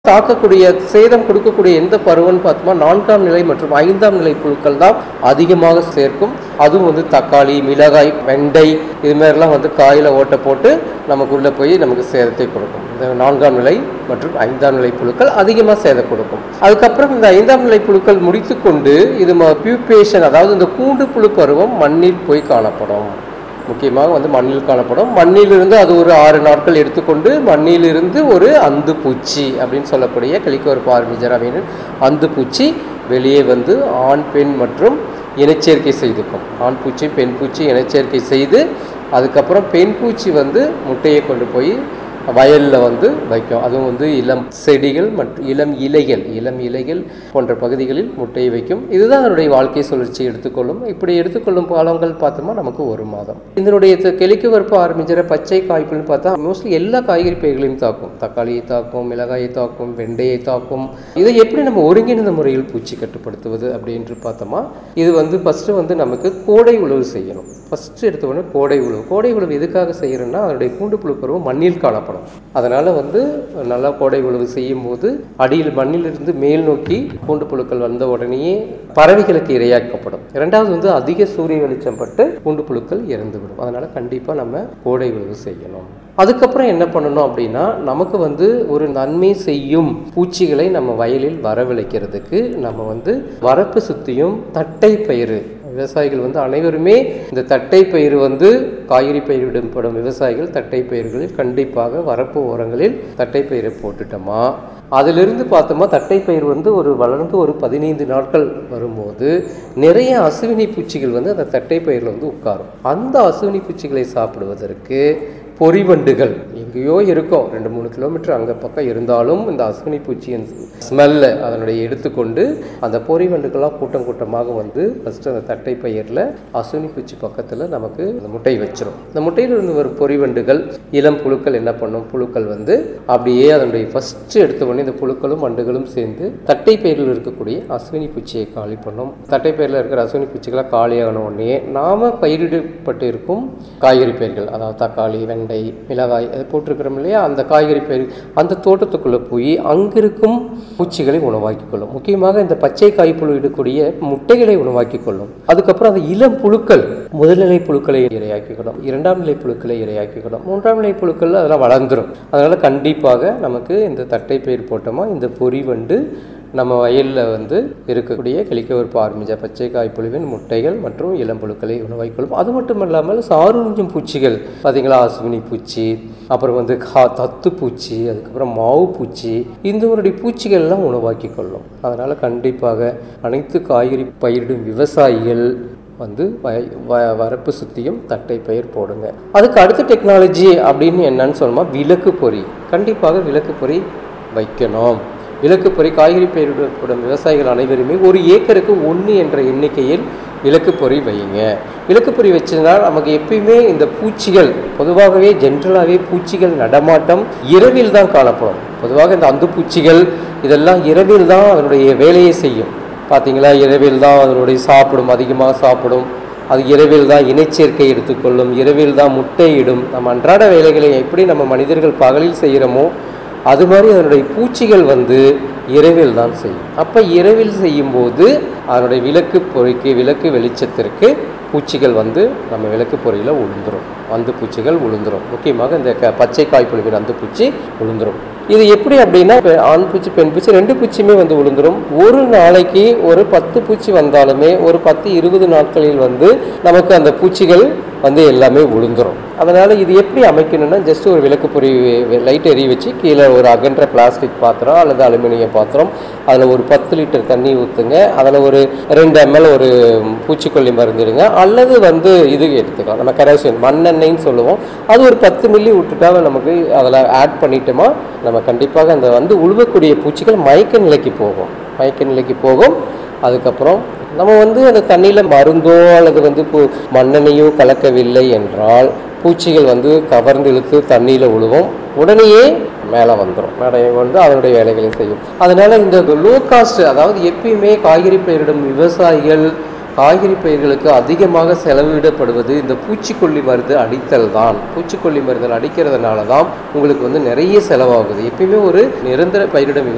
தாக்கக்கூடிய சேதம் கொடுக்கக்கூடிய எந்த பருவம்னு பார்த்தோமா நான்காம் நிலை மற்றும் ஐந்தாம் நிலை புழுக்கள் தான் அதிகமாக சேர்க்கும் அதுவும் வந்து தக்காளி மிளகாய் வெண்டை இது மாதிரிலாம் வந்து காயில் ஓட்டை போட்டு நமக்குள்ளே போய் நமக்கு சேதத்தை கொடுக்கும் இந்த நான்காம் நிலை மற்றும் ஐந்தாம் நிலை புழுக்கள் அதிகமாக சேதம் கொடுக்கும் அதுக்கப்புறம் இந்த ஐந்தாம் நிலை புழுக்கள் முடித்துக்கொண்டு இது பியூபேஷன் அதாவது இந்த கூண்டு புழு பருவம் மண்ணில் போய் காணப்படும் முக்கியமாக வந்து மண்ணில் காணப்படும் மண்ணிலிருந்து அது ஒரு ஆறு நாட்கள் எடுத்துக்கொண்டு மண்ணிலிருந்து ஒரு அந்து பூச்சி அப்படின்னு சொல்லக்கூடிய கலிக்கோர் பார்மிஜர் அப்படின்னு அந்து பூச்சி வெளியே வந்து ஆண் பெண் மற்றும் இனச்சேர்க்கை செய்துக்கும் ஆண் பூச்சி பெண் பூச்சி இனச்சேர்க்கை செய்து அதுக்கப்புறம் பெண் பூச்சி வந்து முட்டையை கொண்டு போய் வயலில் வந்து வைக்கும் அதுவும் வந்து இளம் செடிகள் மற்றும் இளம் இலைகள் இளம் இலைகள் போன்ற பகுதிகளில் முட்டையை வைக்கும் இதுதான் அதனுடைய வாழ்க்கை சுழற்சி எடுத்துக்கொள்ளும் இப்படி எடுத்துக்கொள்ளும் காலங்கள் பார்த்தோமா நமக்கு ஒரு மாதம் இதனுடைய த- கிளைக்கு வரப்பு ஆரம்பிக்கிற பச்சை காய்ப்புன்னு பார்த்தா மோஸ்ட்லி எல்லா காய்கறி பயிர்களையும் தாக்கும் தக்காளியை தாக்கும் மிளகாயை தாக்கும் வெண்டையை தாக்கும் இதை எப்படி நம்ம ஒருங்கிணைந்த முறையில் பூச்சி கட்டுப்படுத்துவது அப்படின்ட்டு பார்த்தோமா இது வந்து ஃபஸ்ட்டு வந்து நமக்கு கோடை உழவு செய்யணும் ஃபஸ்ட்டு எடுத்த உடனே கோடை உழவு கோடை உழவு எதுக்காக செய்யறோம்னா அதனுடைய கூண்டு புழு பருவம் மண்ணில் காணப்படும் அதனால் வந்து நல்லா கோடை உழவு செய்யும் போது அடியில் மண்ணிலிருந்து மேல் நோக்கி கூண்டு புழுக்கள் வந்த உடனேயே பறவைகளுக்கு இரையாக்கப்படும் இரண்டாவது வந்து அதிக சூரிய வெளிச்சம் பட்டு கூண்டு புழுக்கள் இறந்துவிடும் அதனால் கண்டிப்பாக நம்ம கோடை உழவு செய்யணும் அதுக்கப்புறம் என்ன பண்ணணும் அப்படின்னா நமக்கு வந்து ஒரு நன்மை செய்யும் பூச்சிகளை நம்ம வயலில் வரவழைக்கிறதுக்கு நம்ம வந்து வரப்பு சுத்தியும் தட்டை பயிறு விவசாயிகள் வந்து அனைவருமே இந்த தட்டை பயிர் வந்து காய்கறி பயிரிடப்படும் விவசாயிகள் தட்டை பயிர்களில் கண்டிப்பாக வரப்பு ஓரங்களில் தட்டை பயிரை போட்டுட்டோமா அதிலிருந்து பார்த்தோமா தட்டை பயிர் வந்து ஒரு வளர்ந்து ஒரு பதினைந்து நாட்கள் வரும்போது நிறைய அசுவினி பூச்சிகள் வந்து அந்த தட்டை பயிரில் வந்து உட்காரும் அந்த அசுவினி பூச்சிகளை சாப்பிடுவதற்கு பொறிவண்டுகள் எங்கேயோ இருக்கும் ரெண்டு மூணு கிலோமீட்டர் அங்கே பக்கம் இருந்தாலும் இந்த அஸ்வினி பூச்சியின் ஸ்மெல்லை அதனுடைய எடுத்துக்கொண்டு அந்த பொறிவண்டுகள்லாம் கூட்டம் கூட்டமாக வந்து ஃபஸ்ட்டு அந்த தட்டை பயிரில் அஸ்வினி பூச்சி பக்கத்தில் நமக்கு அந்த முட்டை வச்சிரும் இந்த முட்டையில் இருந்து வரும் பொறிவண்டுகள் இளம் புழுக்கள் என்ன பண்ணும் புழுக்கள் வந்து அப்படியே அதனுடைய ஃபஸ்ட்டு எடுத்த உடனே இந்த புழுக்களும் வண்டுகளும் சேர்ந்து தட்டை பயிரில் இருக்கக்கூடிய அஸ்வினி பூச்சியை காலி பண்ணும் தட்டை பயிரில் இருக்கிற அஸ்வினி பூச்சிகளாக காலியான உடனே நாம பயிரிடப்பட்டு இருக்கும் காய்கறி பயிர்கள் அதாவது தக்காளி வெண்டை மிளகாய் அது போட்டிருக்கிறோம் இல்லையா அந்த காய்கறி பயிர் அந்த தோட்டத்துக்குள்ளே போய் அங்கிருக்கும் பூச்சிகளை உணவாக்கிக் கொள்ளும் முக்கியமாக இந்த பச்சை காய்ப்புழு இடக்கூடிய முட்டைகளை உணவாக்கிக் கொள்ளும் அதுக்கப்புறம் அந்த இளம் புழுக்கள் முதல்நிலை புழுக்களை இரையாக்கிக்கணும் இரண்டாம் நிலை புழுக்களை இரையாக்கிக்கணும் மூன்றாம் நிலை புழுக்கள் அதெல்லாம் வளர்ந்துரும் அதனால கண்டிப்பாக நமக்கு இந்த தட்டை பயிர் போட்டோமா இந்த பொறி வண்டு நம்ம வயலில் வந்து இருக்கக்கூடிய கிளிக்கவர் பார்மிஜா பச்சை காய்ப்புழுவின் முட்டைகள் மற்றும் இளம்புழுக்களை உணவாக்கிக்கொள்ளும் அது மட்டும் இல்லாமல் சாருஞ்சும் பூச்சிகள் பார்த்தீங்களா அசுவினி பூச்சி அப்புறம் வந்து கா தத்து பூச்சி அதுக்கப்புறம் மாவு பூச்சி இந்த மாதிரி பூச்சிகள்லாம் உணவாக்கி கொள்ளும் அதனால் கண்டிப்பாக அனைத்து காய்கறி பயிரிடும் விவசாயிகள் வந்து வய வ- வரப்பு சுற்றியும் தட்டை பயிர் போடுங்க அதுக்கு அடுத்த டெக்னாலஜி அப்படின்னு என்னன்னு சொல்லணுமா விளக்கு பொறி கண்டிப்பாக விளக்கு பொறி வைக்கணும் விளக்கு பொறி காய்கறி பயிரிடப்படும் விவசாயிகள் அனைவருமே ஒரு ஏக்கருக்கு ஒன்று என்ற எண்ணிக்கையில் விளக்கு பொறி வையுங்க விளக்கு பொறி வச்சதுனா நமக்கு எப்பயுமே இந்த பூச்சிகள் பொதுவாகவே ஜென்ரலாகவே பூச்சிகள் நடமாட்டம் இரவில் தான் காணப்படும் பொதுவாக இந்த அந்து பூச்சிகள் இதெல்லாம் இரவில் தான் அதனுடைய வேலையை செய்யும் பார்த்தீங்களா இரவில் தான் அதனுடைய சாப்பிடும் அதிகமாக சாப்பிடும் அது இரவில் தான் இனச்சேர்க்கை எடுத்துக்கொள்ளும் இரவில் தான் முட்டையிடும் நம்ம அன்றாட வேலைகளை எப்படி நம்ம மனிதர்கள் பகலில் செய்கிறோமோ அது மாதிரி அதனுடைய பூச்சிகள் வந்து இரவில் தான் செய்யும் அப்போ இரவில் செய்யும்போது அதனுடைய விளக்கு பொறிக்கு விளக்கு வெளிச்சத்திற்கு பூச்சிகள் வந்து நம்ம விளக்கு பொறியில் உளுந்துரும் அந்து பூச்சிகள் உளுந்துரும் முக்கியமாக இந்த க பச்சை காய்ப்புழுவின் அந்து பூச்சி உளுந்துரும் இது எப்படி அப்படின்னா இப்ப ஆண் பூச்சி பெண் பூச்சி ரெண்டு பூச்சியுமே வந்து உளுந்துரும் ஒரு நாளைக்கு ஒரு பத்து பூச்சி வந்தாலுமே ஒரு பத்து இருபது நாட்களில் வந்து நமக்கு அந்த பூச்சிகள் வந்து எல்லாமே உளுந்துரும் அதனால் இது எப்படி அமைக்கணும்னா ஜஸ்ட் ஒரு விளக்கு பொறி லைட் எரிய வச்சு கீழே ஒரு அகன்ற பிளாஸ்டிக் பாத்திரம் அல்லது அலுமினிய பாத்திரம் அதில் ஒரு பத்து லிட்டர் தண்ணி ஊற்றுங்க அதில் ஒரு ரெண்டு எம்எல் ஒரு பூச்சிக்கொல்லி மருந்துடுங்க அல்லது வந்து இது எடுத்துக்கலாம் நம்ம கரோசின் மண்ணெண்ணெய்ன்னு சொல்லுவோம் அது ஒரு பத்து மில்லி விட்டுட்டா நமக்கு அதில் ஆட் பண்ணிட்டோமா நம்ம கண்டிப்பாக அந்த வந்து உழுவக்கூடிய பூச்சிகள் மயக்க நிலைக்கு போகும் மயக்க நிலைக்கு போகும் அதுக்கப்புறம் நம்ம வந்து அந்த தண்ணியில் மருந்தோ அல்லது வந்து பூ மண்ணெண்ணையோ கலக்கவில்லை என்றால் பூச்சிகள் வந்து கவர்ந்து இழுத்து தண்ணியில் விழுவும் உடனேயே மேலே வந்துடும் மேலே வந்து அதனுடைய வேலைகளை செய்யும் அதனால இந்த லோ காஸ்ட் அதாவது எப்பயுமே காய்கறி பயிரிடும் விவசாயிகள் காய்கறி பயிர்களுக்கு அதிகமாக செலவிடப்படுவது இந்த பூச்சிக்கொல்லி மருந்து அடித்தல் தான் பூச்சிக்கொல்லி மருந்துகள் அடிக்கிறதுனால தான் உங்களுக்கு வந்து நிறைய செலவாகுது எப்பயுமே ஒரு நிரந்தர பயிரிடும் விவசாயி